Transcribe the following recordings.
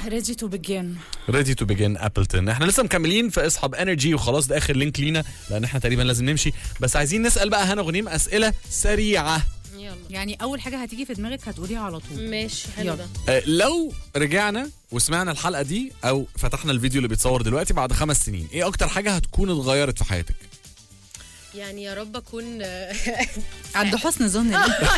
ريدي تو بيجين ريدي تو بيجن ابلتون احنا لسه مكملين في اصحاب انرجي وخلاص ده اخر لينك لينا لان احنا تقريبا لازم نمشي بس عايزين نسال بقى هنا غنيم اسئله سريعه يلا يعني اول حاجه هتيجي في دماغك هتقوليها على طول ماشي حلو يلا. ده أه لو رجعنا وسمعنا الحلقه دي او فتحنا الفيديو اللي بيتصور دلوقتي بعد خمس سنين ايه اكتر حاجه هتكون اتغيرت في حياتك يعني يا رب اكون عند حسن ظن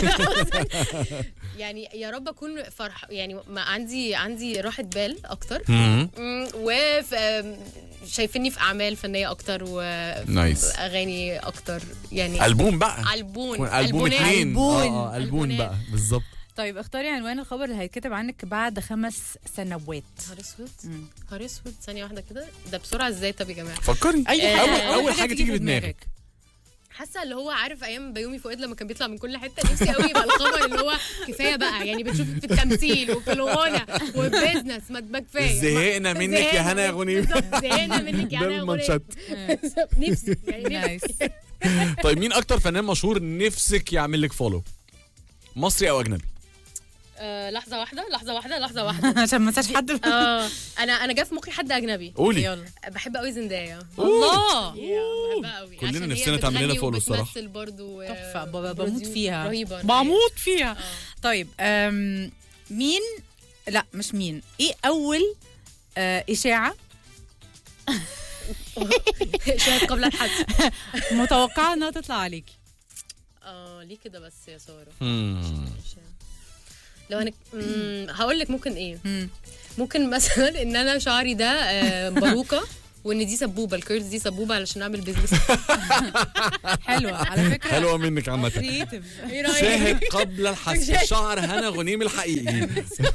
يعني يا رب اكون فرح يعني ما عندي عندي راحه بال اكتر مم. مم، وف آم، شايفيني في اعمال فنيه اكتر نايس. واغاني اكتر يعني البوم بقى البون يكون البوم البونات. اتنين ألبون. اه اه البون ألبونات. بقى بالظبط طيب اختاري عنوان الخبر اللي هيتكتب عنك بعد خمس سنوات نهار اسود مم. نهار اسود ثانيه واحده كده ده بسرعه ازاي طب يا جماعه فكري اي أول- حاجه أول حاجة تيجي في دماغك. حاسه اللي هو عارف ايام بيومي فؤاد لما كان بيطلع من كل حته نفسي قوي يبقى الخبر اللي هو كفايه بقى يعني بتشوف في التمثيل وفي الغنى والبيزنس ما ما كفايه زهقنا منك يا هنا يا غنيم بالظبط، زهقنا منك يا ده هنا يا غنيم المانشات نفسي يعني نفسي نايس طيب مين اكتر فنان مشهور نفسك يعمل لك فولو مصري او اجنبي آه لحظه واحده لحظه واحده لحظه واحده عشان ما انساش حد اه انا انا جا في مخي حد اجنبي قولي يلا بحب قوي زندايا الله بحبها قوي كلنا عشان هي نفسنا تعمل لنا بتغني follow الصراحة. وبتمثل برضو آه، تحفه ب- ب- بموت بروديو- فيها رهيبه بموت فيها آه. طيب أم مين لا مش مين ايه اول آه اشاعه شاهد قبل الحدث متوقعه انها تطلع عليكي اه ليه كده بس يا ساره مم. لو انا مم، هقول لك ممكن ايه مم. ممكن مثلا ان انا شعري ده آه، باروكه وان دي سبوبه الكيرز دي سبوبه علشان اعمل بيزنس حلوه على فكره حلوه منك عامه كريتيف ايه رايك شاهد قبل الحذف شاهد. شعر هنا غنيم الحقيقي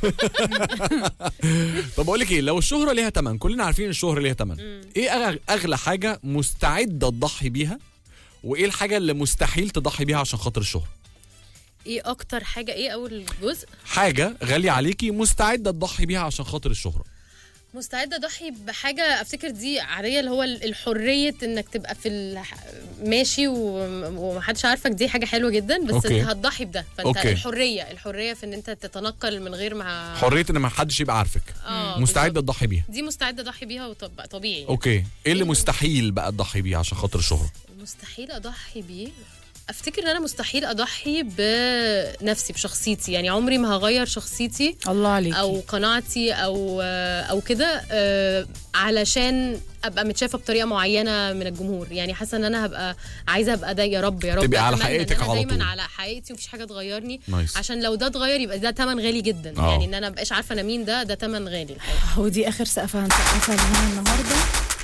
طب اقول لك ايه لو الشهره ليها تمن كلنا عارفين الشهره ليها تمن ايه أغ- اغلى حاجه مستعده تضحي بيها وايه الحاجه اللي مستحيل تضحي بيها عشان خاطر الشهره ايه اكتر حاجه ايه اول جزء حاجه غاليه عليكي مستعده تضحي بيها عشان خاطر الشهره مستعده اضحي بحاجه افتكر دي عاديه اللي هو الحريه انك تبقى في الح... ماشي و- ومحدش عارفك دي حاجه حلوه جدا بس أوكي. انت هتضحي بده فانت أوكي. الحريه الحريه في ان انت تتنقل من غير ما حريه ان ما حدش يبقى عارفك آه، مستعده بالظبط. تضحي بيها دي مستعده اضحي بيها وطب... طبيعي يعني. اوكي ايه اللي مستحيل بقى تضحي بيه عشان خاطر الشهره مستحيل اضحي بيه افتكر ان انا مستحيل اضحي بنفسي بشخصيتي يعني عمري ما هغير شخصيتي الله عليكي او قناعتي او او كده آه، علشان ابقى متشافه بطريقه معينه من الجمهور يعني حاسه ان انا هبقى عايزه ابقى ده يا رب يا رب تبقي على أتمنى إن حقيقتك أنا على دايما طول. على حقيقتي ومفيش حاجه تغيرني نايس. عشان لو ده اتغير يبقى ده تمن غالي جدا آه. يعني ان انا مبقاش عارفه انا مين ده ده تمن غالي الحقيقه ودي اخر سقفه هنسقفها لنا النهارده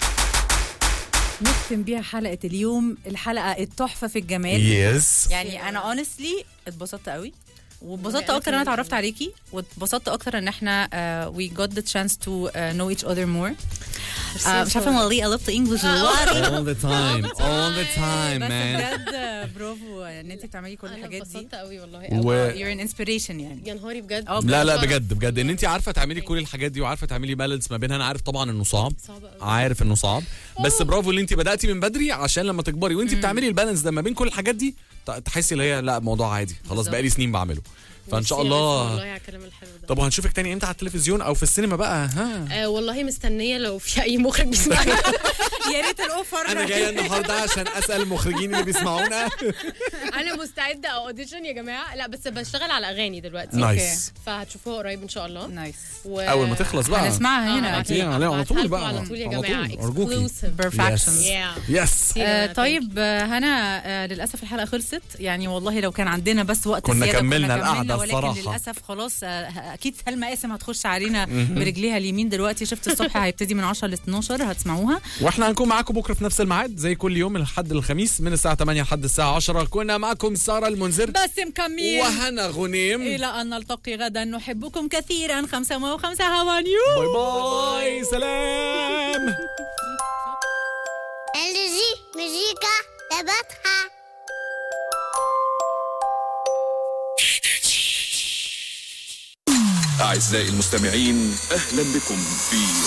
نختم بيها حلقه اليوم الحلقه التحفه في الجمال يس يعني انا اونستلي اتبسطت قوي واتبسطت أنا اكتر ان انا كمان. اتعرفت عليكي واتبسطت اكتر ان احنا وي جوت ذا تشانس تو نو ايتش اذر مور مش عارفه انا ليه قلبت انجلش دلوقتي all the time all the time بس man بجد برافو ان انت بتعملي كل انا الحاجات دي اتبسطت قوي والله و- قوي. you're an inspiration يعني يا نهاري بجد اه لا لا شرف. بجد بجد ان انت عارفه تعملي كل الحاجات دي وعارفه تعملي بالانس ما بينها انا عارف طبعا انه صعب صعب قوي عارف انه صعب بس برافو اللي انت بداتي من بدري عشان لما تكبري وانت بتعملي البالانس ده ما بين كل الحاجات دي ت- تحسي اللي هي لا الموضوع عادي خلاص بالظبط. بقالي سنين بعمله فان شاء ميرسي يا باسم الله والله على الكلام الحلو ده طب وهنشوفك تاني امتى على التلفزيون او في السينما بقى ها آه والله مستنيه لو في اي مخرج بيسمعني يا ريت الاوفر انا جايه النهارده عشان اسال المخرجين اللي بيسمعونا انا مستعده او اوديشن يا جماعه لا بس بشتغل على اغاني دلوقتي نايس فهتشوفوها قريب ان شاء الله نايس و... اول ما تخلص بقى هنسمعها هنا آه، اكيد عليها عليها على طول هبعتها بقى لكم على طول يا على جماعه طول، أرجوكي. exclusive. perfections Yeah. يس آه Thank you. طيب آه، هنا آه للاسف الحلقه خلصت يعني والله لو كان عندنا بس وقت كنا زياده كملنا القعدة ولكن الصراحة. للاسف خلاص آه اكيد سلمى قاسم هتخش علينا برجليها اليمين دلوقتي شفت الصبح هيبتدي من 10 ل 12 هتسمعوها واحنا هنكون معاكم بكره في نفس الميعاد زي كل يوم الحد الخميس من الساعه 8 لحد الساعه 10 كنا معكم ساره المنذر بس مكملين وهنا غنيم الى ان نلتقي غدا نحبكم كثيرا خمسة وخمسة هوا نيو باي باي سلام Allez-y, musique, تبتها أعزائي المستمعين أهلا بكم في